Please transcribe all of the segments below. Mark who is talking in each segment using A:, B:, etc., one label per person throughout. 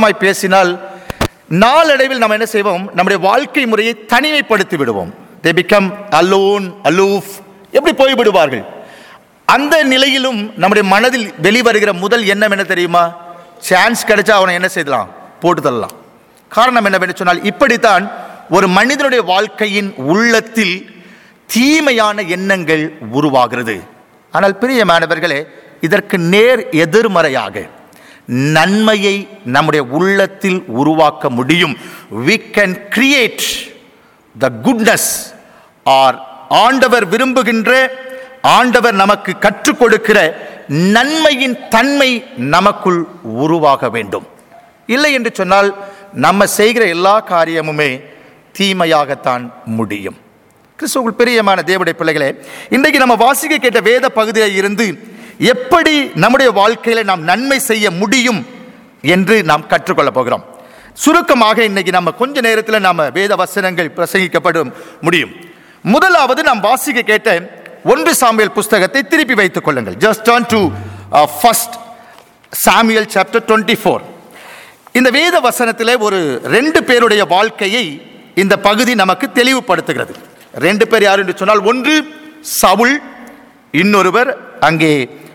A: சுருக்கமாய் பேசினால் நாளடைவில் நாம் என்ன செய்வோம் நம்முடைய வாழ்க்கை முறையை தனிமைப்படுத்தி விடுவோம் தே பிகம் அலோன் அலூஃப் எப்படி போய்விடுவார்கள் அந்த நிலையிலும் நம்முடைய மனதில் வெளிவருகிற முதல் எண்ணம் என்ன தெரியுமா சான்ஸ் கிடைச்சா அவனை என்ன செய்யலாம் போட்டு தள்ளலாம் காரணம் என்னவென்று சொன்னால் இப்படித்தான் ஒரு மனிதனுடைய வாழ்க்கையின் உள்ளத்தில் தீமையான எண்ணங்கள் உருவாகிறது ஆனால் பிரியமானவர்களே இதற்கு நேர் எதிர்மறையாக நன்மையை நம்முடைய உள்ளத்தில் உருவாக்க முடியும் we can create the goodness or ஆண்டவர் விரும்புகின்ற ஆண்டவர் நமக்கு கற்றுக் கொடுக்கிற நன்மையின் தன்மை நமக்குள் உருவாக வேண்டும் இல்லை என்று சொன்னால் நம்ம செய்கிற எல்லா காரியமுமே தீமையாகத்தான் முடியும் கிறிஸ்துவுக்குள் பிரியமான தேவடைய பிள்ளைகளே இன்றைக்கு நம்ம வாசிக்க கேட்ட வேத பகுதியில் இருந்து எப்படி நம்முடைய வாழ்க்கையில நாம் நன்மை செய்ய முடியும் என்று நாம் கற்றுக்கொள்ள போகிறோம் சுருக்கமாக இன்னைக்கு நம்ம கொஞ்ச நேரத்தில் நாம வேத வசனங்கள் பிரசங்கிக்கப்படும் முடியும் முதலாவது நாம் வாசிக்க கேட்ட ஒன்று சாமியல் புஸ்தகத்தை திருப்பி வைத்துக் கொள்ளுங்கள் just turn to first Samuel chapter twenty four இந்த வேத வசனத்திலே ஒரு ரெண்டு பேருடைய வாழ்க்கையை இந்த பகுதி நமக்கு தெளிவுபடுத்துகிறது ரெண்டு பேர் யார் என்று சொன்னால் ஒன்று சவுல் இன்னொருவர் அங்கே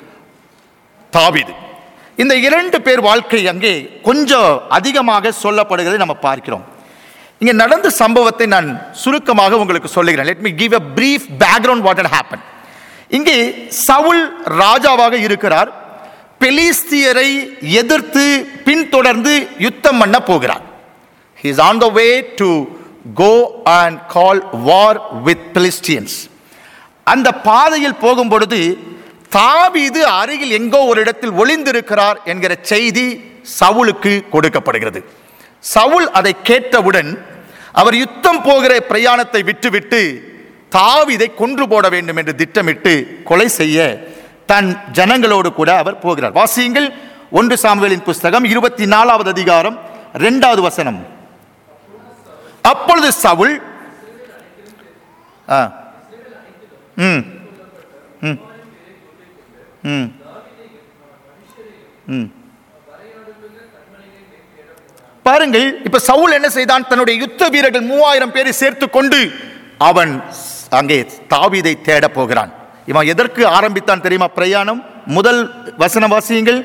A: தாவீது இந்த இரண்டு பேர் வாழ்க்கை அங்கே கொஞ்சம் அதிகமாக சொல்லப்படுகிறதை நம்ம பார்க்கிறோம் இங்கே நடந்த சம்பவத்தை நான் சுருக்கமாக உங்களுக்கு சொல்லுகிறேன் let me give a brief background what had happen இங்கே சவுல் ராஜாவாக இருக்கிறார் பெலிஸ்தியரை எதிர்த்து பின்தொடர்ந்து யுத்தம் பண்ண போகிறார் he is on the way to go and call war with Philistines அந்த பாதையில் போகும் பொழுது தாவீது அருகில் எங்கோ ஒரு இடத்தில் ஒளிந்திருக்கிறார் என்கிற செய்தி சவுலுக்கு கொடுக்கப்படுகிறது சவுல் அதை கேட்டவுடன் அவர் யுத்தம் போகிற பிரயாணத்தை விட்டுவிட்டு தாவீதை கொன்று போட வேண்டும் என்று திட்டமிட்டு கொலை செய்ய தன் ஜனங்களோடு கூட அவர் போகிறார் வாசியுங்கள் ஒன்று சாமுவேலின் புஸ்தகம் இருபத்தி நாலாவது அதிகாரம் இரண்டாவது வசனம் அப்பொழுது சவுல் ஆ ம் ம் ம் ம் பாருங்கள் இப்ப சவுல் என்ன செய்தான் தன்னுடைய யுத்த வீரர்கள் மூவாயிரம் பேரை சேர்த்து கொண்டு அவன் அங்கே தாவீதை தேட போகிறான் இவன் எதற்கு ஆரம்பித்தான் தெரியுமா பிரயாணம் முதல் வசன வாசியுங்கள்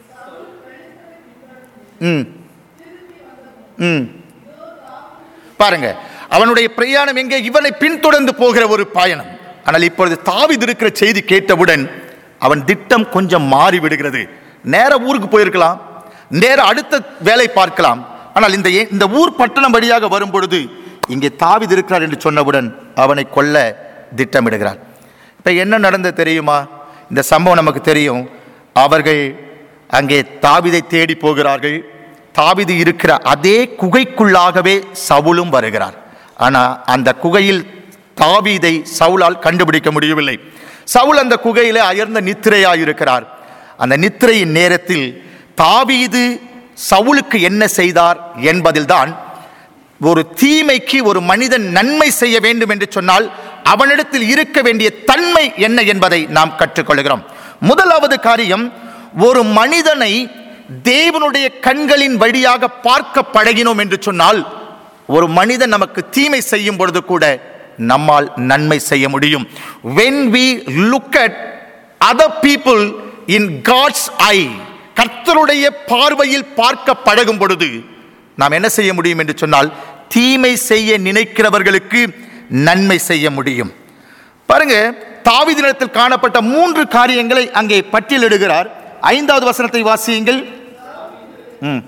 A: ம் ம் பாருங்க அவனுடைய பிரயாணம் எங்கே இவனை பின்தொடர்ந்து போகிற ஒரு பயணம் ஆனால் இப்பொழுது தாவீது இருக்கிற செய்தி கேட்டவுடன் அவன் திட்டம் கொஞ்சம் மாறி விடுகிறது நேர ஊருக்கு போயிருக்கலாம் நேர அடுத்த வேலை பார்க்கலாம் ஆனால் இந்த இந்த ஊர் பட்டணம் வழியாக வரும் பொழுது இங்கே தாவீது இருக்கிறார் என்று சொன்னவுடன் அவனை கொல்ல திட்டமிடுகிறார் இப்போ என்ன நடந்தது தெரியுமா இந்த சம்பவம் நமக்கு தெரியும் அவர்கள் அங்கே தாவிதை தேடி போகிறார்கள் தாவிது இருக்கிற அதே குகைக்குள்ளாகவே சவுலும் வருகிறார் ஆனால் அந்த குகையில் தாவீதை சவுலால் கண்டுபிடிக்க முடியவில்லை சவுல் அந்த குகையிலே அயர்ந்த நித்திரையாயிருக்கிறார் அந்த நித்திரையின் நேரத்தில் தாவீது சவுலுக்கு என்ன செய்தார் என்பதில்தான் ஒரு தீமைக்கு ஒரு மனிதன் நன்மை செய்ய வேண்டும் என்று சொன்னால் அவனிடத்தில் இருக்க வேண்டிய தன்மை என்ன என்பதை நாம் கற்றுக்கொள்கிறோம் முதலாவது காரியம் ஒரு மனிதனை தேவனுடைய கண்களின் வழியாக பார்க்க பழகினோம் என்று சொன்னால் ஒரு மனிதன் நமக்கு தீமை செய்யும் பொழுது கூட நம்மால் நன்மை செய்ய முடியும் when we look at other people in God's eye கர்த்தருடைய பார்வையில் பார்க்க பழகும் பொழுது நாம் என்ன செய்ய முடியும் என்று சொன்னால் தீமை செய்ய நினைக்கிறவர்களுக்கு நன்மை செய்ய முடியும் பாருங்க தாவீதினிடத்தில் காணப்பட்ட மூன்று காரியங்களை அங்கே பட்டியலிடுகிறார் ஐந்தாவது வசனத்தை வாசியுங்கள் ம்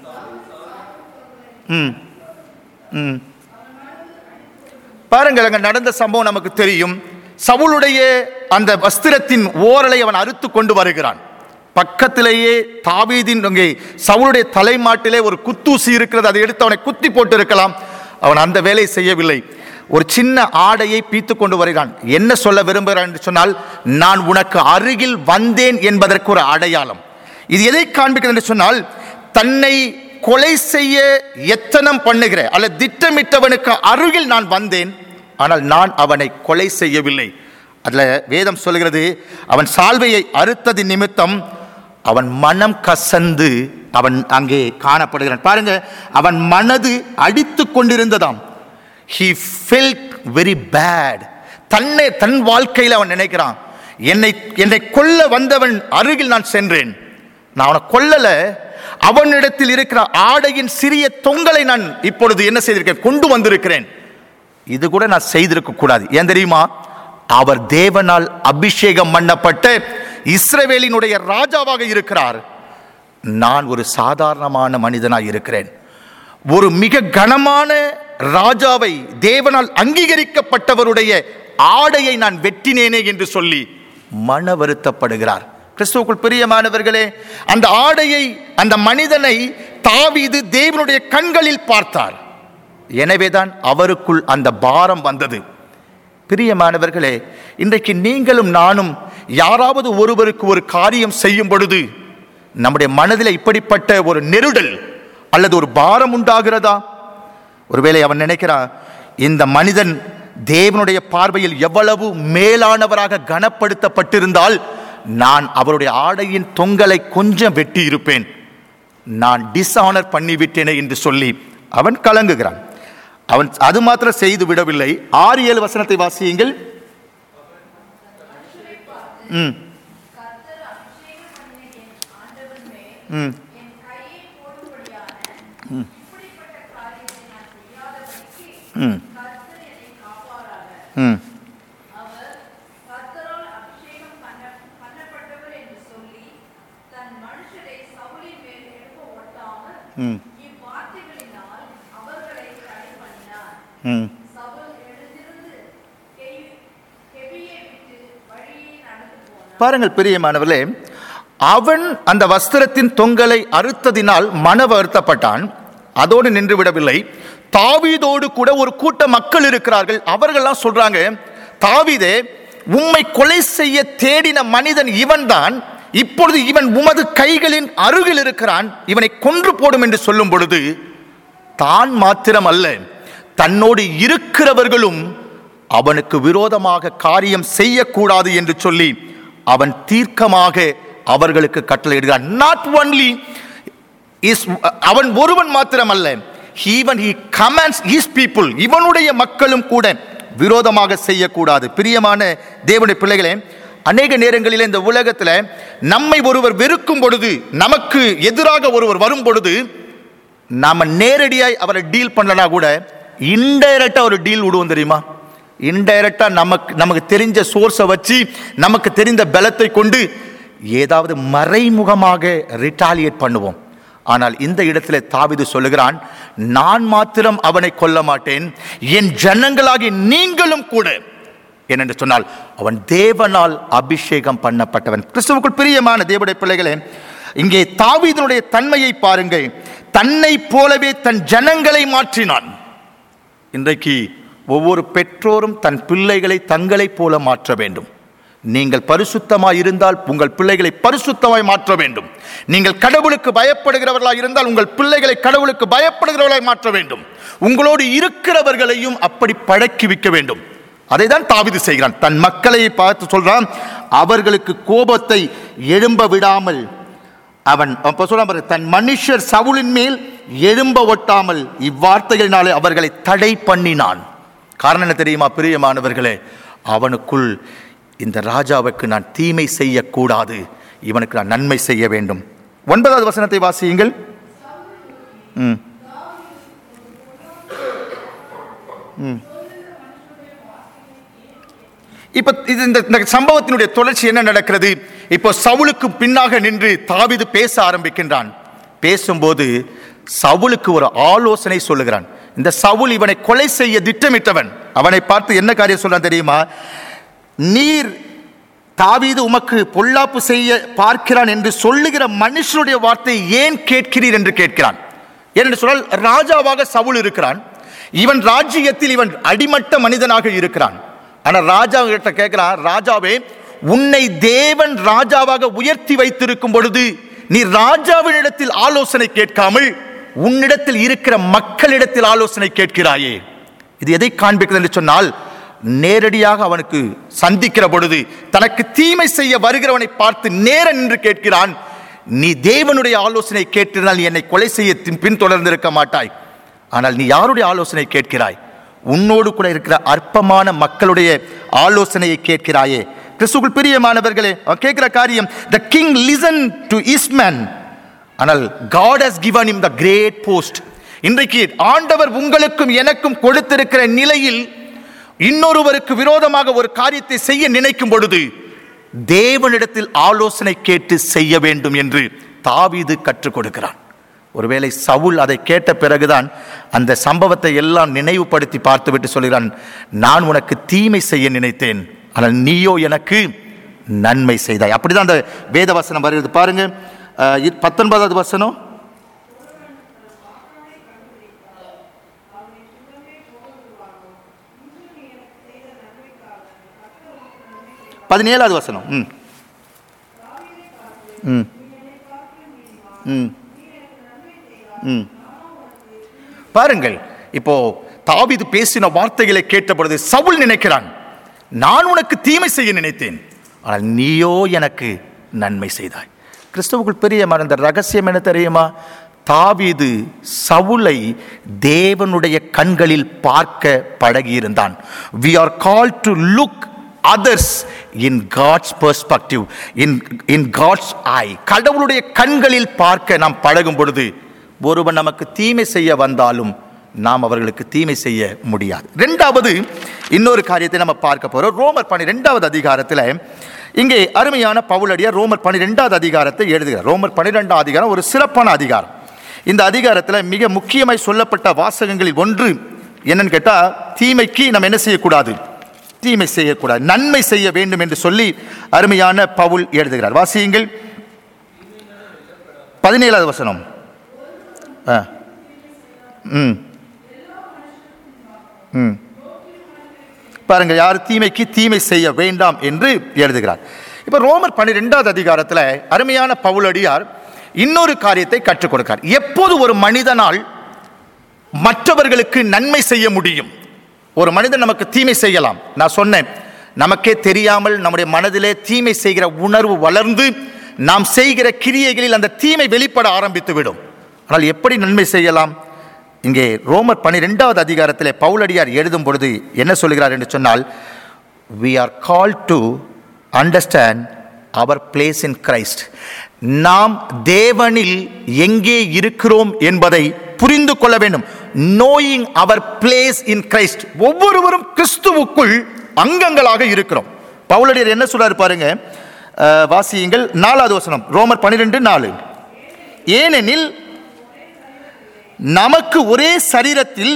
A: ம் ம் பாருங்கள் அங்க நடந்த சம்பவம் நமக்கு தெரியும் சவுளுடைய அந்த வஸ்திரத்தின் ஓரலை அவன் அறுத்து கொண்டு வருகிறான் பக்கத்திலேயே தாவீதின் அங்கே சவுளுடைய தலைமாட்டிலே ஒரு குத்தூசி இருக்கிறது அதை எடுத்து அவனை குத்தி போட்டு இருக்கலாம் அவன் அந்த வேலை செய்யவில்லை ஒரு சின்ன ஆடையை பீத்து கொண்டு வருகிறான் என்ன சொல்ல விரும்புகிறான் என்று சொன்னால் நான் உனக்கு அருகில் வந்தேன் என்பதற்கு ஒரு அடையாளம் இது எதை காண்பிக்கிறது என்று சொன்னால் தன்னை கொலை செய்ய எத்தனம் பண்ணுகிற அல்ல திட்டமிட்டவனுக்கு அருகில் நான் வந்தேன் ஆனால் நான் அவனை கொலை செய்யவில்லை அதில் வேதம் சொல்கிறது அவன் சால்வையை அறுத்தது நிமித்தம் அவன் மனம் கசந்து அவன் அங்கே காணப்படுகிறான் பாருங்க அவன் மனது அடித்து கொண்டிருந்ததாம் he felt very bad தன்னை தன் வாழ்க்கையில் அவன் நினைக்கிறான் என்னை என்னை கொல்ல வந்தவன் அருகில் நான் சென்றேன் நான் அவனை கொல்லல அவனிடத்தில் இருக்கிற ஆடையின் சிறிய தொங்கலை நான் இப்பொழுது என்ன செய்திருக்கேன் கொண்டு வந்திருக்கிறேன் இது கூட நான் செய்திருக்க கூடாது ஏன் தெரியுமா அவர் தேவனால் அபிஷேகம் பண்ணப்பட்ட இஸ்ரவேலினுடைய ராஜாவாக இருக்கிறார் நான் ஒரு சாதாரணமான மனிதனாய் இருக்கிறேன் ஒரு மிக கனமான ராஜாவை தேவனால் அங்கீகரிக்கப்பட்டவருடைய ஆடையை நான் வெட்டினேனே என்று சொல்லி மன வருத்தப்படுகிறார் கிறிஸ்துவுக்குள் பிரியமானவர்களே அந்த ஆடையை அந்த மனிதனை தாவீது தேவனுடைய கண்களில் பார்த்தார் எனவேதான் அவருக்குள் அந்த பாரம் வந்தது பிரியமானவர்களே இன்றைக்கு நீங்களும் நானும் யாராவது ஒருவருக்கு ஒரு காரியம் செய்யும் பொழுது நம்முடைய மனதில் இப்படிப்பட்ட ஒரு நெருடல் அல்லது ஒரு பாரம் உண்டாகிறதா ஒருவேளை அவன் நினைக்கிறான் இந்த மனிதன் தேவனுடைய பார்வையில் எவ்வளவு மேலானவராக கனப்படுத்தப்பட்டிருந்தால் நான் அவருடைய ஆடையின் தொங்கலை கொஞ்சம் வெட்டி இருப்பேன் நான் டிஸ்ஆனர் பண்ணிவிட்டேனே என்று சொல்லி அவன் கலங்குகிறான் அவன் அது மாத்திரம் செய்து விடவில்லை ஆறு ஏழு வசனத்தை வாசியுங்கள் ம் ம் ம் ம்
B: அவர் கர்த்தரால் அபிஷேகம் பண்ண- பண்ணப்பட்டவர் என்று சொல்லி தன் மனுஷரை சவுலின் மேல் எழுப்ப ஒட்டாமல்
A: ம்
B: இவ்வார்த்தைகளினால் அவர்களை தடை பண்ணினார்
A: ம்
B: சவுல் எழுந்திருந்து கெய்- கெபியை விட்டு வழியே நடந்து போனார்
A: பாருங்கள் பிரியமானவர்களே அவன் அந்த வஸ்திரத்தின் தொங்கலை அறுத்ததினால் மன வருத்தப்பட்டான் அதோடு நின்று விடவில்லை தாவீதோடு கூட ஒரு கூட்ட மக்கள் இருக்கிறார்கள் அவர்கள்லாம் சொல்றாங்க தாவீதே உம்மை கொலை செய்ய தேடின மனிதன் இவன்தான் இப்பொழுது இவன் உமது கைகளின் அருகில் இருக்கிறான் இவனை கொன்று போடும் என்று சொல்லும் பொழுது தான் மாத்திரம் அல்ல தன்னோடு இருக்கிறவர்களும் அவனுக்கு விரோதமாக காரியம் செய்யக்கூடாது என்று சொல்லி அவன் தீர்க்கமாக அவர்களுக்கு கட்டளையிடுகிறான் நாட் ஒன்லி இஸ் அவன் ஒருவன் மாத்திரம் அல்ல even he commands his people இவனுடைய மக்களும் கூட விரோதமாக செய்யக்கூடாது பிரியமான தேவனுடைய பிள்ளைகளே அநேக நேரங்களில் இந்த உலகத்தில் நம்மை ஒருவர் வெறுக்கும் பொழுது நமக்கு எதிராக ஒருவர் வரும் பொழுது நாம நேரடியாய் அவரை டீல் பண்ணலனா கூட இன்டைரக்டா ஒரு டீல் விடுவோம் தெரியுமா இன்டைரக்டா நமக்கு நமக்கு தெரிஞ்ச சோர்ஸை வச்சு நமக்கு தெரிந்த பலத்தை கொண்டு ஏதாவது மறைமுகமாக ரிட்டாலியேட் பண்ணுவோம் ஆனால் இந்த இடத்துல தாவிது சொல்லுகிறான் நான் மாத்திரம் அவனை கொல்ல மாட்டேன் என் ஜனங்களாகி நீங்களும் கூட ஏனென்று சொன்னால் அவன் தேவனால் அபிஷேகம் பண்ணப்பட்டவன் கிறிஸ்துவுக்குள் பிரியமான தேவனுடைய பிள்ளைகளே இங்கே தாவீதனுடைய தன்மையை பாருங்கள் தன்னை போலவே தன் ஜனங்களை மாற்றினான் இன்றைக்கு ஒவ்வொரு பெற்றோரும் தன் பிள்ளைகளை தங்களைப் போல மாற்ற வேண்டும் நீங்கள் பரிசுத்தமாய் இருந்தால் உங்கள் பிள்ளைகளை பரிசுத்தமாய் மாற்ற வேண்டும் நீங்கள் கடவுளுக்கு பயப்படுகிறவர்களாய் இருந்தால் உங்கள் பிள்ளைகளை கடவுளுக்கு பயப்படுகிறவர்களாய் மாற்ற வேண்டும் உங்களோடு இருக்கிறவர்களையும் அப்படி பழக்கி வைக்க வேண்டும் அதை தான் தாவிது செய்கிறான் தன் மக்களை பார்த்து சொல்றான் அவர்களுக்கு கோபத்தை எழும்ப விடாமல் அவன் அப்ப சொல்றான் பாரு, தன் மனுஷர் சவுலின் மேல் எழும்ப ஒட்டாமல் இவ்வார்த்தைகளினாலே அவர்களை தடை பண்ணினான் காரணம் என்ன தெரியுமா பிரியமானவர்களே அவனுக்குள் இந்த ராஜாவுக்கு நான் தீமை செய்யக்கூடாது இவனுக்கு நான் நன்மை செய்ய வேண்டும் ஒன்பதாவது வசனத்தை வாசியுங்கள் ம் ம் இப்ப இது இந்த இந்த சம்பவத்தினுடைய தொடர்ச்சி என்ன நடக்கிறது இப்போ சவுலுக்கு பின்னாக நின்று தாவீது பேச ஆரம்பிக்கின்றான் பேசும்போது சவுலுக்கு ஒரு ஆலோசனை சொல்லுகிறான் இந்த சவுல் இவனை கொலை செய்ய திட்டமிட்டவன் அவனை பார்த்து என்ன காரியம் சொல்றான் தெரியுமா நீர் தாவீது உமக்கு பொல்லாப்பு செய்ய பார்க்கிறான் என்று சொல்லுகிற மனுஷனுடைய வார்த்தை ஏன் கேட்கிறீர் என்று கேட்கிறான் ஏனென்று சொன்னால் ராஜாவாக சவுல் இருக்கிறான் இவன் ராஜ்யத்தில் இவன் அடிமட்ட மனிதனாக இருக்கிறான் ஆனா ராஜா கிட்ட கேட்கிறான் ராஜாவே உன்னை தேவன் ராஜாவாக உயர்த்தி வைத்திருக்கும் பொழுது நீ ராஜாவினிடத்தில் ஆலோசனை கேட்காமல் உன்னிடத்தில் இருக்கிற மக்களிடத்தில் ஆலோசனை கேட்கிறாயே இது எதை காண்பிக்கிறது என்று சொன்னால் நேரடியாக அவனுக்கு சந்திக்கிற பொழுது தனக்கு தீமை செய்ய வருகிறவனை பார்த்து நேர நின்று கேட்கிறான் நீ தேவனுடைய ஆலோசனை கேட்டிருந்தால் நீ என்னை கொலை செய்ய தின்- பின்தொடர்ந்திருக்க மாட்டாய் ஆனால் நீ யாருடைய ஆலோசனை கேட்கிறாய் உன்னோடு கூட இருக்கிற அற்பமான மக்களுடைய ஆலோசனையை கேட்கிறாயே கிறிஸ்துக்குள் பிரியமானவர்களே அவன் கேட்கிற காரியம் the king listen to his men ஆனால் God has given him the great post இன்றைக்கு ஆண்டவர் உங்களுக்கும் எனக்கும் கொடுத்திருக்கிற நிலையில் இன்னொருவருக்கு விரோதமாக ஒரு காரியத்தை செய்ய நினைக்கும் பொழுது தேவனிடத்தில் ஆலோசனை கேட்டு செய்ய வேண்டும் என்று தாவீது கற்றுக் கொடுக்கிறான் ஒருவேளை சவுல் அதை கேட்ட பிறகுதான் அந்த சம்பவத்தை எல்லாம் நினைவுபடுத்தி பார்த்துவிட்டு சொல்கிறான் நான் உனக்கு தீமை செய்ய நினைத்தேன் ஆனால் நீயோ எனக்கு நன்மை செய்தாய் அப்படிதான் அந்த வேத வசனம் வருகிறது பாருங்க அஹ், இ- பத்தொன்பதாவது வசனம் பதினேழாவது வசனம் ம் ம் ம் ம் பாருங்கள் இப்போ தாவீது பேசின வார்த்தைகளை கேட்ட பொழுது சவுல் நினைக்கிறான் நான் உனக்கு தீமை செய்ய நினைத்தேன் ஆனால் நீயோ எனக்கு நன்மை செய்தாய் கிறிஸ்துவுக்குள் பெரியமான இந்த ரகசியம் என்ன தெரியுமா தாவீது சவுலை தேவனுடைய கண்களில் பார்க்க பழகியிருந்தான் we are called to look others in God's perspective in in God's eye கடவுளுடைய கண்களில் பார்க்க நாம் பழகும் பொழுது ஒருவன் நமக்கு தீமை செய்ய வந்தாலும் நாம் அவர்களுக்கு தீமை செய்ய முடியாது ரெண்டாவது இன்னொரு காரியத்தை நம்ம பார்க்க போறோம் ரோமர் பன்னிரெண்டாவது அதிகாரத்தில் இங்கே அருமையான பவுலடியார் ரோமர் பன்னிரெண்டாவது அதிகாரத்தை எழுதுகிறார் ரோமர் பன்னிரெண்டாம் அதிகாரம் ஒரு சிறப்பான அதிகாரம் இந்த அதிகாரத்தில் மிக முக்கியமாய் சொல்லப்பட்ட வாசகங்களில் ஒன்று என்னன்னு கேட்டால் தீமைக்கு நம்ம என்ன செய்யக்கூடாது தீமை செய்யக்கூடாது நன்மை செய்ய வேண்டும் என்று சொல்லி அருமையான பவுல் எழுதுகிறார் வாசியுங்கள் பதினேழாவது வசனம் ஆ ம் ம் பாருங்க யார் தீமைக்கு தீமை செய்ய வேண்டாம் என்று எழுதுகிறார் இப்போ ரோமர் பன்னிரெண்டாவது அதிகாரத்தில் அருமையான பவுலடியார் இன்னொரு காரியத்தை கற்றுக் கொடுக்கிறார் எப்போது ஒரு மனிதனால் மற்றவர்களுக்கு நன்மை செய்ய முடியும் ஒரு மனிதன் நமக்கு தீமை செய்யலாம் நான் சொன்னேன் நமக்கே தெரியாமல் நம்முடைய மனதிலே தீமை செய்கிற உணர்வு வளர்ந்து நாம் செய்கிற கிரியைகளில் அந்த தீமை வெளிப்பட ஆரம்பித்து விடும் ஆனால் எப்படி நன்மை செய்யலாம் இங்கே ரோமர் பன்னிரெண்டாவது அதிகாரத்திலே பவுலடியார் எழுதும் பொழுது என்ன சொல்கிறார் என்று சொன்னால் we are called to understand our place in Christ நாம் தேவனில் எங்கே இருக்கிறோம் என்பதை புரிந்து கொள்ள வேண்டும் knowing our place in Christ ஒவ்வொருவரும் கிறிஸ்துவுக்குள் அங்கங்களாக இருக்கிறோம் பவுலடியார் என்ன சொல்றாரு பாருங்க அஹ், வாசியுங்கள் நாலாவது வசனம் ரோமர் பன்னிரெண்டு நாலு ஏனெனில் நமக்கு ஒரே சரீரத்தில்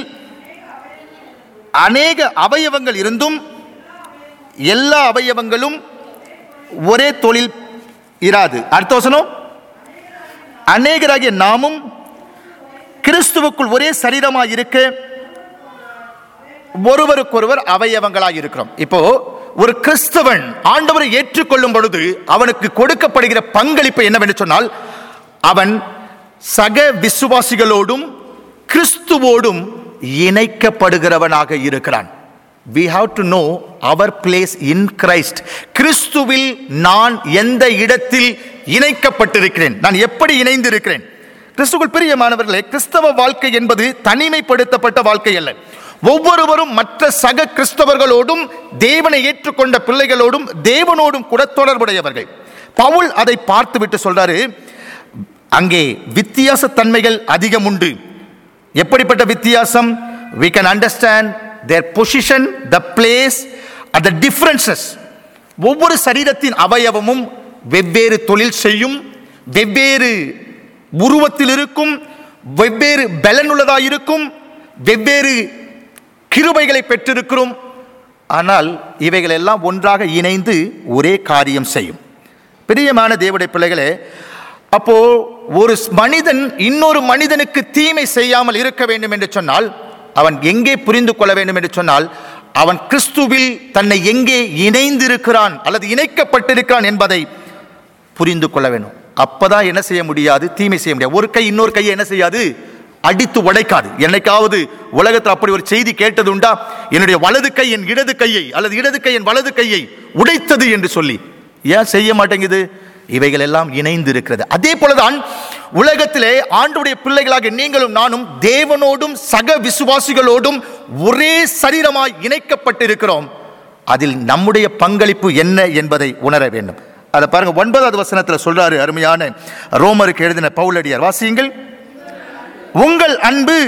A: அநேக அவயவங்கள் இருந்தும் எல்லா அவயவங்களும் ஒரே தொழில் இராது அடுத்த வசனம் அநேகராகிய நாமும் கிறிஸ்துவுக்குள் ஒரே சரீரமாக இருக்க ஒருவருக்கொருவர் அவயவங்களாக இருக்கிறோம் இப்போ ஒரு கிறிஸ்தவன் ஆண்டவரை ஏற்றுக்கொள்ளும் பொழுது அவனுக்கு கொடுக்கப்படுகிற பங்களிப்பு என்னவென்று சொன்னால் அவன் சக விசுவாசிகளோடும் கிறிஸ்துவோடும் இணைக்கப்படுகிறவனாக இருக்கிறான் we have to know our place in Christ கிறிஸ்துவில் நான் எந்த இடத்தில் இணைக்கப்பட்டிருக்கிறேன் நான் எப்படி இணைந்திருக்கிறேன் கிறிஸ்துக்குள் பிரியமானவர்களே கிறிஸ்தவ வாழ்க்கை என்பது தனிமைப்படுத்தப்பட்ட வாழ்க்கை அல்ல ஒவ்வொருவரும் மற்ற சக கிறிஸ்தவர்களோடும் தேவனை ஏற்றுக்கொண்ட பிள்ளைகளோடும் தேவனோடும் கூட தொடர்புடையவர்கள் பவுல் அதை பார்த்துவிட்டு சொல்றாரு அங்கே வித்தியாசத்தன்மைகள் அதிகம் உண்டு எப்படிப்பட்ட வித்தியாசம் we can understand their position the place and the differences ஒவ்வொரு சரீரத்தின் அவயவமும் வெவ்வேறு தொழில் செய்யும் வெவ்வேறு உருவத்தில் இருக்கும் வெவ்வேறு பலனுள்ளதாக இருக்கும் வெவ்வேறு கிருபைகளை பெற்றிருக்கிறோம் ஆனால் இவைகள் எல்லாம் ஒன்றாக இணைந்து ஒரே காரியம் செய்யும் பிரியமான தேவடைய பிள்ளைகளே அப்போ ஒரு மனிதன் இன்னொரு மனிதனுக்கு தீமை செய்யாமல் இருக்க வேண்டும் என்று சொன்னால் அவன் எங்கே புரிந்து கொள்ள வேண்டும் என்று சொன்னால் அவன் கிறிஸ்துவில் தன்னை எங்கே இணைந்திருக்கிறான் அல்லது இணைக்கப்பட்டிருக்கிறான் என்பதை புரிந்து கொள்ள வேண்டும் அப்பதான் என்ன செய்ய முடியாது தீமை செய்ய முடியாது ஒரு கை இன்னொரு கையை என்ன செய்யாது அடித்து உடைக்காது என்னைக்காவது உலகத்தில் அப்படி ஒரு செய்தி கேட்டது உண்டா என்னுடைய வலது கை என் இடது கையை அல்லது இடது கை என் வலது கையை உடைத்தது என்று சொல்லி ஏன் செய்ய மாட்டேங்குது இவைகள் எல்லாம் இணைந்து இருக்கிறது அதே போலதான் உலகத்திலே ஆண்டுடைய பிள்ளைகளாக நீங்களும் நானும் தேவனோடும் சக விசுவாசிகளோடும் ஒரே சரீரமாய் இணைக்கப்பட்டிருக்கிறோம் அதில் நம்முடைய பங்களிப்பு என்ன என்பதை உணர வேண்டும் அதை பாருங்க ஒன்பதாவது வசனத்தில் சொல்றாரு அருமையான ரோமருக்கு எழுதின பவுலடியார் வாசியுங்கள் உங்கள் அன்பு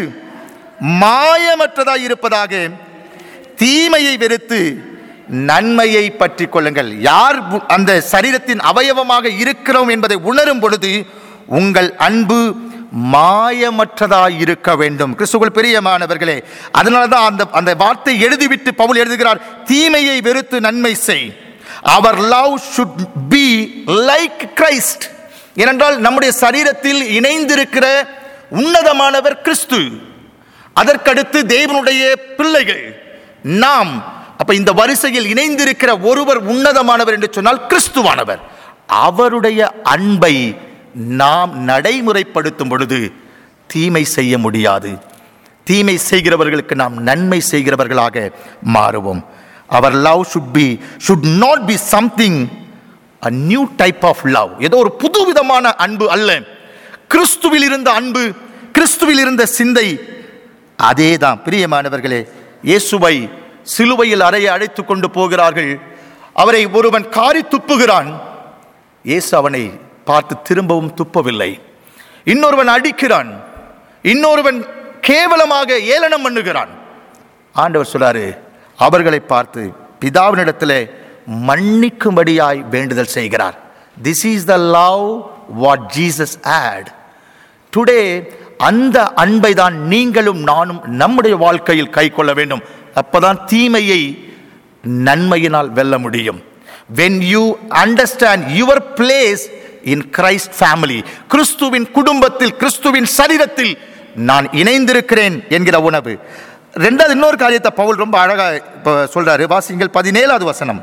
A: மாயமற்றதாய் இருப்பதாக தீமையை வெறுத்து நன்மையை பற்றி கொள்ளுங்கள் யார் உ- அந்த சரீரத்தின் அவயவமாக இருக்கிறோம் என்பதை உணரும் பொழுது உங்கள் அன்பு மாயமற்றதாய் இருக்க வேண்டும் கிறிஸ்துவுக்குள் பிரியமானவர்களே அதனால தான் அந்த அந்த வார்த்தை எழுதிவிட்டு பவுல் எழுதுகிறார் தீமையை வெறுத்து நன்மை செய் அவர் love should be like Christ ஏனென்றால் நம்முடைய சரீரத்தில் இணைந்திருக்கிற உன்னதமானவர் கிறிஸ்து அதற்கடுத்து தேவனுடைய பிள்ளைகள் நாம் அப்ப இந்த வரிசையில் இணைந்திருக்கிற ஒருவர் உன்னதமானவர் என்று சொன்னால் கிறிஸ்துவானவர் அவருடைய அன்பை நாம் நடைமுறைப்படுத்தும் பொழுது தீமை செய்ய முடியாது தீமை செய்கிறவர்களுக்கு நாம் நன்மை செய்கிறவர்களாக மாறுவோம் அவர் love should be should not be something a new type of love ஏதோ ஒரு புதுவிதமான அன்பு அல்ல கிறிஸ்துவில் இருந்த அன்பு கிறிஸ்துவில் இருந்த சிந்தை அதேதான் பிரியமானவர்களே இயேசுவை சிலுவையில் அறைய அழைத்து கொண்டு போகிறார்கள் அவரை ஒருவன் காரி துப்புகிறான் இயேசு அவனை பார்த்து திரும்பவும் துப்பவில்லை இன்னொருவன் அடிக்கிறான் இன்னொருவன் கேவலமாக ஏளனம் பண்ணுகிறான் ஆண்டவர் சொல்றாரு அவர்களை பார்த்து பிதாவினிடத்திலே மன்னிக்கும்படியாய் வேண்டுதல் செய்கிறார் this is the love what Jesus had today அந்த அன்பை தான் நீங்களும் நானும் நம்முடைய வாழ்க்கையில் கை கொள்ள வேண்டும் அப்பதான் தீமையை நன்மையினால் வெல்ல முடியும் when you understand your place in Christ family கிறிஸ்துவின் குடும்பத்தில் கிறிஸ்துவின் சரீரத்தில் நான் இணைந்திருக்கிறேன் என்கிற உணவு ரெண்டாவது இன்னொரு காரியத்தை பவுல் ரொம்ப அழகா இப்ப சொல்றாரு வாசிங்கள் பதினேழாவது வசனம்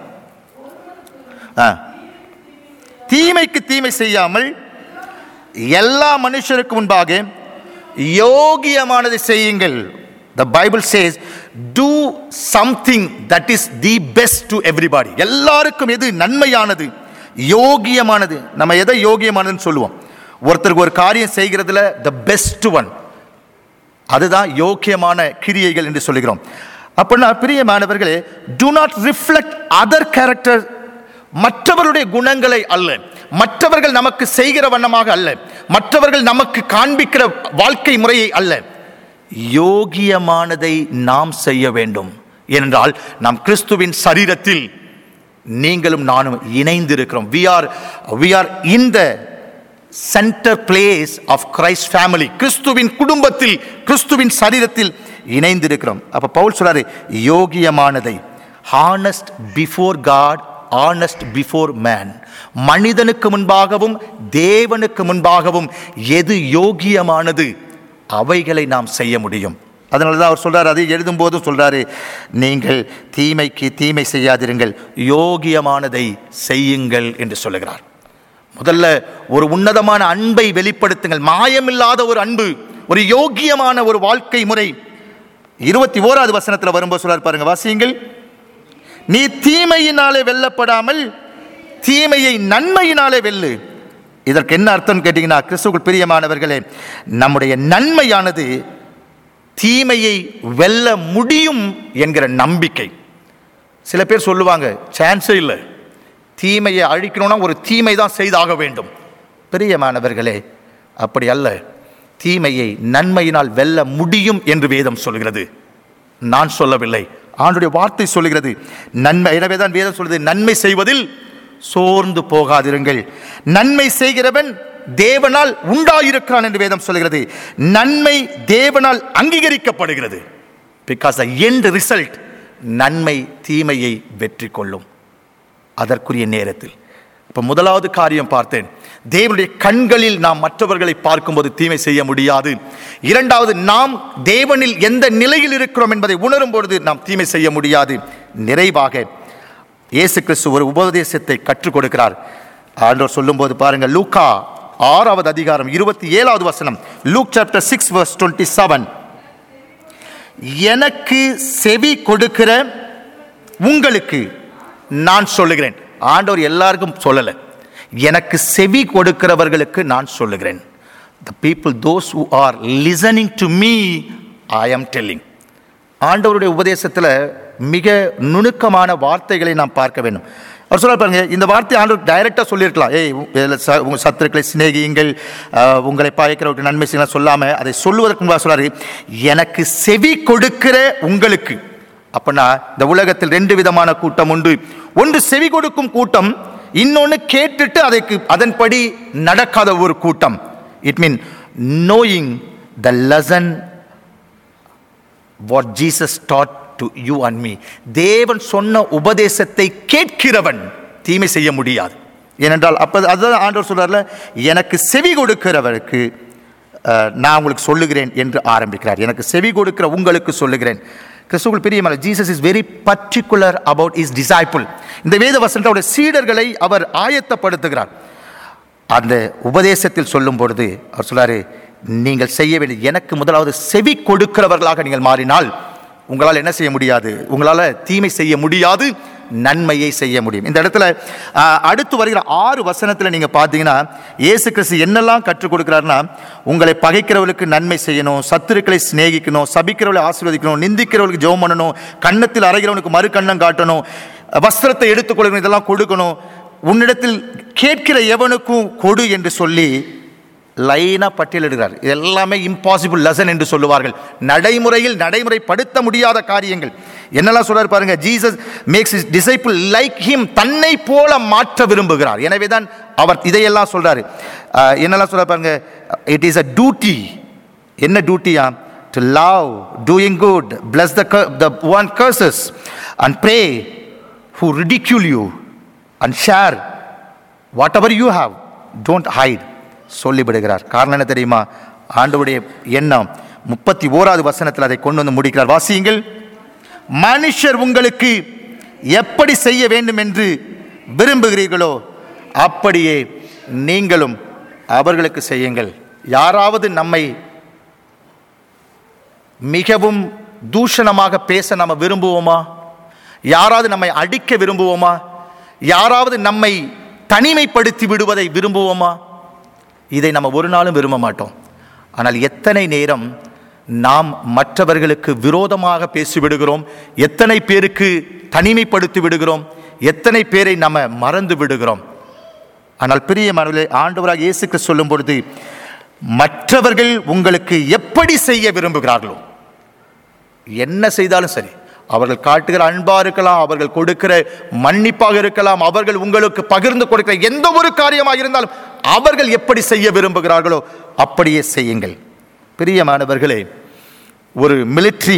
A: ஆ. தீமைக்கு தீமை செய்யாமல் எல்லா மனுஷருக்கு முன்பாக யோகியமானதை செய்யுங்கள் the Bible says do something that is the best to everybody எல்லாருக்கும் எது நன்மையானது யோகியமானது நம்ம எதை யோகியமானதுன்னு சொல்லுவோம் ஒருத்தருக்கு ஒரு காரியம் செய்கிறதுல த பெஸ்ட் ஒன் அதுதான் யோக்கியமான கிரியைகள் என்று சொல்லுகிறோம் அப்படின்னா பிரியமானவர்களே do not reflect other character மற்றவருடைய குணங்களை அல்ல மற்றவர்கள் நமக்கு செய்கிற வண்ணமாக அல்ல மற்றவர்கள் நமக்கு காண்பிக்கிற வாழ்க்கை முறையை அல்ல யோகியமானதை நாம் செய்ய வேண்டும் ஏனென்றால் நாம் கிறிஸ்துவின் சரீரத்தில் நீங்களும் நானும் இணைந்திருக்கிறோம் we are we are in the centre place of Christ family கிறிஸ்துவின் குடும்பத்தில் கிறிஸ்துவின் சரீரத்தில் இணைந்திருக்கிறோம் அப்ப பவுல் சொல்றாரு யோகியமானதை honest before God honest before man மனிதனுக்கு முன்பாகவும் தேவனுக்கு முன்பாகவும் எது யோகியமானது அவைகளை நாம் செய்ய முடியும் அதனால தான் அவர் சொல்றாரு அதை எழுதும் போதும் சொல்றாரு நீங்கள் தீமைக்கு தீமை செய்யாதிருங்கள் யோகியமானதை செய்யுங்கள் என்று சொல்லுகிறார் முதல்ல ஒரு உன்னதமான அன்பை வெளிப்படுத்துங்கள் மாயமில்லாத ஒரு அன்பு ஒரு யோக்கியமான ஒரு வாழ்க்கை முறை இருபத்தி ஓராவது வசனத்தில் வரும்போது சொல்றார் பாருங்க வாசியுங்கள் நீ தீமையினாலே வெல்லப்படாமல் தீமையை நன்மையினாலே வெல்லு இதற்கு என்ன அர்த்தம் கேட்டீங்கன்னா கிறிஸ்துவுக்குள் பிரியமானவர்களே நம்முடைய நன்மையானது தீமையை வெல்ல முடியும் என்கிற நம்பிக்கை சில பேர் சொல்லுவாங்க சான்ஸே இல்லை தீமையை அழிக்கணும்னா ஒரு தீமை தான் செய்தாக வேண்டும் பிரியமானவர்களே அப்படி அல்ல தீமையை நன்மையினால் வெல்ல முடியும் என்று வேதம் சொல்கிறது நான் சொல்லவில்லை ஆண்டுடைய வார்த்தை சொல்லுகிறது நன்மை எனவே தான் வேதம் சொல்கிறது நன்மை செய்வதில் சோர்ந்து போகாதிருங்கள் நன்மை செய்கிறவன் தேவனால் உண்டாயிருக்கிறான் என்று வேதம் சொல்கிறது நன்மை தேவனால் அங்கீகரிக்கப்படுகிறது பிகாஸ் த எண்ட் ரிசல்ட் நன்மை தீமையை வெற்றி கொள்ளும் அதற்குரிய நேரத்தில் இப்போ முதலாவது காரியம் பார்த்தேன் தேவனுடைய கண்களில் நாம் மற்றவர்களை பார்க்கும்போது தீமை செய்ய முடியாது இரண்டாவது நாம் தேவனில் எந்த நிலையில் இருக்கிறோம் என்பதை உணரும் பொழுது நாம் தீமை செய்ய முடியாது நிறைவாக இயேசு கிறிஸ்து ஒரு உபதேசத்தை கற்றுக் கொடுக்கிறார் ஆண்டவர் சொல்லும்போது பாருங்க லூக்கா ஆறாவது அதிகாரம் இருபத்தி ஏழாவது வசனம் Luke chapter six verse twenty seven எனக்கு செவி கொடுக்கிற உங்களுக்கு நான் சொல்லுகிறேன் ஆண்டவர் எல்லாருக்கும் சொல்லலை எனக்கு செவி கொடுக்கிறவர்களுக்கு நான் சொல்லுகிறேன் the people those who are listening to me I am telling ஆண்டவருடைய உபதேசத்தில் மிக நுணுக்கமான வார்த்தைகளை நாம் பார்க்க வேண்டும் அவர் சொல்ல பாருங்க இந்த வார்த்தை ஆண்டவர் டைரெக்டாக சொல்லியிருக்கலாம் ஏய் உ- இதுல ச- உங்க சத்துருக்களை சிநேகியுங்கள் அஹ், உங்களை பாய்க்கிறவருக்கு நன்மை செய்யலாம் சொல்லாம அதை சொல்லுவதற்கு முன்பாக சொல்றாரு எனக்கு செவி கொடுக்கிற உங்களுக்கு அப்படின்னா இந்த உலகத்தில் ரெண்டு விதமான கூட்டம் உண்டு ஒன்று செவி கொடுக்கும் கூட்டம் இன்னொன்று கேட்டுட்டு அதற்கு அதன்படி நடக்காத ஒரு கூட்டம் it mean knowing the lesson what Jesus taught to you and me தேவன் சொன்ன உபதேசத்தை கேட்கிறவன் தீமை செய்ய முடியாது ஏனென்றால் அப்போ அதுதான் ஆண்டவர் சொல்றாருல எனக்கு செவி கொடுக்கிறவருக்கு அஹ், நான் உங்களுக்கு சொல்லுகிறேன் என்று ஆரம்பிக்கிறார் எனக்கு செவி கொடுக்கிற உங்களுக்கு சொல்லுகிறேன் கிறிஸ்துவுக்குள் பிரியமான Jesus is very particular about his disciple இந்த வேத வசனத்தை அவருடைய சீடர்களை அவர் ஆயத்தப்படுத்துகிறார் அந்த உபதேசத்தில் சொல்லும் பொழுது அவர் சொல்றாரு நீங்கள் செய்ய வேண்டிய எனக்கு முதலாவது செவி கொடுக்கிறவர்களாக நீங்கள் மாறினால் உங்களால் என்ன செய்ய முடியாது உங்களால் தீமை செய்ய முடியாது நன்மையை செய்ய முடியும் இந்த இடத்துல ஆஹ், அடுத்து வருகிற ஆறு வசனத்தில் நீங்கள் பார்த்தீங்கன்னா இயேசு கிறிஸ்து என்னெல்லாம் கற்றுக் கொடுக்குறாருன்னா உங்களை பகைக்கிறவர்களுக்கு நன்மை செய்யணும் சத்துருக்களை சிநேகிக்கணும் சபிக்கிறவர்களை ஆசீர்வதிக்கணும் நிந்திக்கிறவர்களுக்கு ஜெபம் பண்ணணும் கன்னத்தில் அறைகிறவனுக்கு மறு கண்ணம் காட்டணும் வஸ்திரத்தை எடுத்துக்கொள்ளணும் இதெல்லாம் கொடுக்கணும் உன்னிடத்தில் கேட்கிற எவனுக்கும் கொடு என்று சொல்லி லைனாக பட்டியலிடுகிறார் இது எல்லாமே இம்பாசிபிள் லெசன் என்று சொல்லுவார்கள் நடைமுறையில் நடைமுறைப்படுத்த முடியாத காரியங்கள் என்னெல்லாம் சொல்றாரு பாருங்க Jesus makes his disciple like him தன்னை போல மாற்ற விரும்புகிறார் எனவே தான் அவர் இதையெல்லாம் சொல்றாரு அஹ், என்னெல்லாம் சொல்றாரு பாருங்க இட் இஸ் அ டியூட்டி என்ன டியூட்டியா to love doing good bless the the one curses and pray who ridicule you and share whatever you have don't hide சொல்லிவிடுகிறார் காரணம் என்ன தெரியுமா ஆண்டவருடைய எண்ணம் முப்பத்தி ஓராவது வசனத்தில் அதை கொண்டு வந்து முடிக்கிறார் வாசியுங்கள் மனுஷர் உங்களுக்கு எப்படி செய்ய வேண்டும் என்று விரும்புகிறீர்களோ அப்படியே நீங்களும் அவர்களுக்கு செய்யுங்கள் யாராவது நம்மை மிகவும் தூஷணமாக பேச நம்ம விரும்புவோமா யாராவது நம்மை அடிக்க விரும்புவோமா யாராவது நம்மை தனிமைப்படுத்தி விடுவதை விரும்புவோமா இதை நம்ம ஒரு நாளும் விரும்ப மாட்டோம் ஆனால் எத்தனை நேரம் நாம் மற்றவர்களுக்கு விரோதமாக பேசிவிடுகிறோம் எத்தனை பேருக்கு தனிமைப்படுத்தி விடுகிறோம் எத்தனை பேரை நம்ம மறந்து விடுகிறோம் ஆனால் பிரியமானவர்களே ஆண்டவராக இயேசு கிறிஸ்து சொல்லும் பொழுது மற்றவர்கள் உங்களுக்கு எப்படி செய்ய விரும்புகிறார்களோ என்ன செய்தாலும் சரி அவர்கள் காட்டுகிற அன்பா இருக்கலாம் அவர்கள் கொடுக்கிற மன்னிப்பாக இருக்கலாம் அவர்கள் உங்களுக்கு பகிர்ந்து கொடுக்கிற எந்த ஒரு காரியமாக இருந்தாலும் அவர்கள் எப்படி செய்ய விரும்புகிறார்களோ அப்படியே செய்யுங்கள் பிரியமானவர்களே ஒரு மிலிட்ரி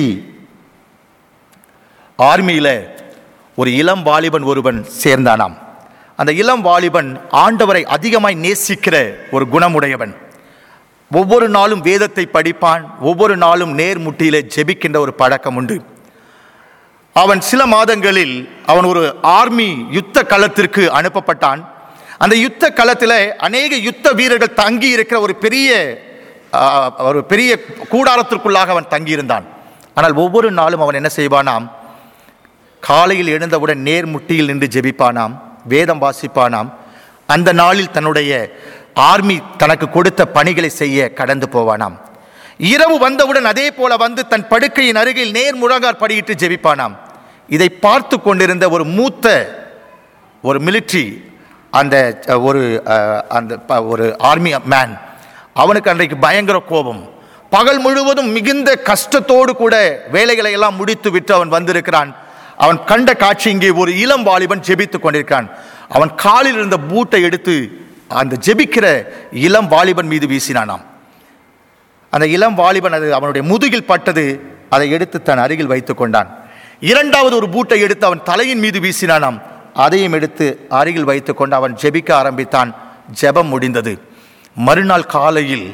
A: ஆர்மியில் ஒரு இளம் வாலிபன் ஒருவன் சேர்ந்தானாம் அந்த இளம் வாலிபன் ஆண்டவரை அதிகமாய் நேசிக்கிற ஒரு குணமுடையவன் ஒவ்வொரு நாளும் வேதத்தை படிப்பான் ஒவ்வொரு நாளும் நேர்முட்டியிலே ஜெபிக்கின்ற ஒரு பழக்கம் உண்டு அவன் சில மாதங்களில் அவன் ஒரு ஆர்மி யுத்த களத்திற்கு அனுப்பப்பட்டான் அந்த யுத்த களத்தில் அநேக யுத்த வீரர்கள் தங்கி இருக்கிற ஒரு பெரிய ஆ, ஒரு பெரிய கூடாரத்திற்குள்ளாக அவன் தங்கியிருந்தான் ஆனால் ஒவ்வொரு நாளும் அவன் என்ன செய்வானாம் காலையில் எழுந்தவுடன் நேர்முட்டியில் நின்று ஜெபிப்பானாம் வேதம் வாசிப்பானாம் அந்த நாளில் தன்னுடைய ஆர்மி தனக்கு கொடுத்த பணிகளை செய்ய கடந்து போவானாம் இரவு வந்தவுடன் அதே போல வந்து தன் படுக்கையின் அருகில் நேர் முழங்கார் படியிட்டு ஜெபிப்பானாம் இதை பார்த்து கொண்டிருந்த ஒரு மூத்த ஒரு மிலிட்ரி அந்த அஹ், ஒரு அஹ், அந்த ப- ஒரு ஆர்மி மேன் அவனுக்கு அன்றைக்கு பயங்கர கோபம் பகல் முழுவதும் மிகுந்த கஷ்டத்தோடு கூட வேலைகளை எல்லாம் முடித்து விட்டு அவன் வந்திருக்கிறான் அவன் கண்ட காட்சி இங்கே ஒரு இளம் வாலிபன் ஜெபித்துக் கொண்டிருக்கான் அவன் காலில் இருந்த பூட்டை எடுத்து அந்த ஜெபிக்கிற இளம் வாலிபன் மீது வீசினானாம் அந்த இளம் வாலிபன் அது அவனுடைய முதுகில் பட்டது அதை எடுத்து தன் அருகில் வைத்துக் கொண்டான் இரண்டாவது ஒரு பூட்டை எடுத்து அவன் தலையின் மீது வீசினானாம் அதையும் எடுத்து அருகில் வைத்துக் கொண்டு அவன் ஜெபிக்க ஆரம்பித்தான் ஜெபம் முடிந்தது மறுநாள் காலையில்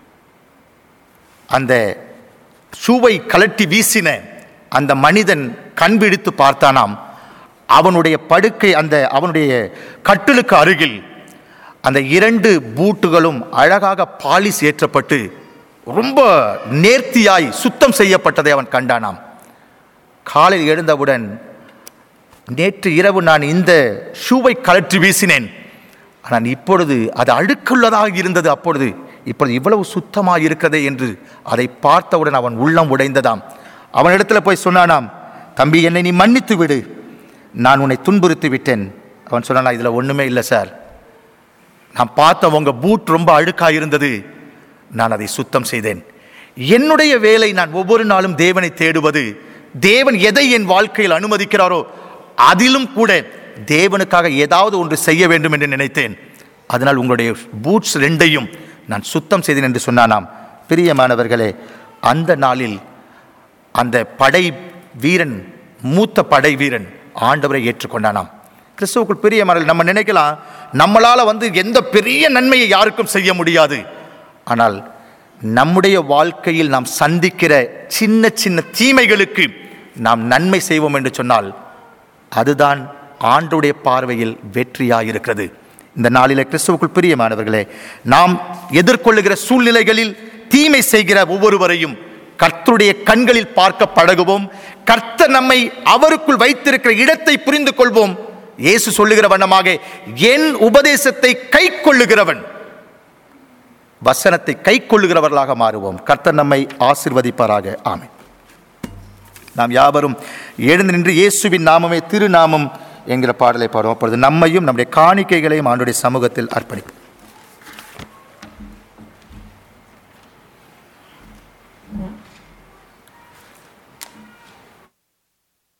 A: அந்த ஷூவை கலட்டி வீசின அந்த மனிதன் கண் விழித்து பார்த்தானாம் அவனுடைய படுக்கை அந்த அவனுடைய கட்டிலுக்கு அருகில் அந்த இரண்டு பூட்டுகளும் அழகாக பாலிஸ் ஏற்றப்பட்டு ரொம்ப நேர்த்தியாய் சுத்தம் செய்யப்பட்டதை அவன் கண்டானாம் காலையில் எழுந்தவுடன் நேற்று இரவு நான் இந்த ஷூவை கலற்றி வீசினேன் ஆனால் இப்பொழுது அது அழுக்குள்ளதாக இருந்தது அப்பொழுது இப்பொழுது இவ்வளவு சுத்தமாக இருக்கிறதே என்று அதை பார்த்தவுடன் அவன் உள்ளம் உடைந்ததாம் அவனிடத்தில் போய் சொன்னானாம் தம்பி என்னை நீ மன்னித்து விடு நான் உன்னை துன்புறுத்தி விட்டேன் அவன் சொன்னானா இதில் ஒன்றுமே இல்லை சார் நான் பார்த்த உங்க பூட் ரொம்ப அழுக்காக இருந்தது நான் அதை சுத்தம் செய்தேன் என்னுடைய வேலை நான் ஒவ்வொரு நாளும் தேவனை தேடுவது தேவன் எதை என் வாழ்க்கையில் அனுமதிக்கிறாரோ அதிலும் கூட தேவனுக்காக ஏதாவது ஒன்று செய்ய வேண்டும் என்று நினைத்தேன் அதனால் உங்களுடைய பூட்ஸ் ரெண்டையும் நான் சுத்தம் செய்தேன் என்று சொன்னானாம் பிரியமானவர்களே அந்த நாளில் அந்த படை வீரன் மூத்த படை வீரன் ஆண்டவரை ஏற்றுக்கொண்டானாம் கிறிஸ்துவுக்குள் பிரியமானவர்கள் நம்ம நினைக்கலாம் நம்மளால வந்து எந்த பெரிய நன்மையை யாருக்கும் செய்ய முடியாது ஆனால் நம்முடைய வாழ்க்கையில் நாம் சந்திக்கிற சின்ன சின்ன தீமைகளுக்கு நாம் நன்மை செய்வோம் என்று சொன்னால் அதுதான் ஆண்டுடைய பார்வையில் வெற்றியாக இருக்கிறது இந்த நாளிலே கிறிஸ்துவுக்குள் பிரியமானவர்களே நாம் எதிர்கொள்ளுகிற சூழ்நிலைகளில் தீமை செய்கிற ஒவ்வொருவரையும் கர்த்தருடைய கண்களில் பார்க்க பழகுவோம் கர்த்தர் நம்மை அவருக்குள் வைத்திருக்கிற இடத்தை புரிந்து கொள்வோம் இயேசு சொல்லுகிற வண்ணமாக என் உபதேசத்தை கை கொள்ளுகிறவன் வசனத்தை கை கொள்ளுகிறவர்களாக மாறுவோம் கர்த்தர் நம்மை ஆசிர்வதிப்பாராக ஆமென் நாம் யாவரும் எழுந்து நின்று இயேசுவின் நாமமே திருநாமம் என்கிற பாடலை பாடுவோம் அப்பொழுது நம்மையும் நம்முடைய காணிக்கைகளையும் ஆண்டுடைய சமூகத்தில் அர்ப்பணிப்போம்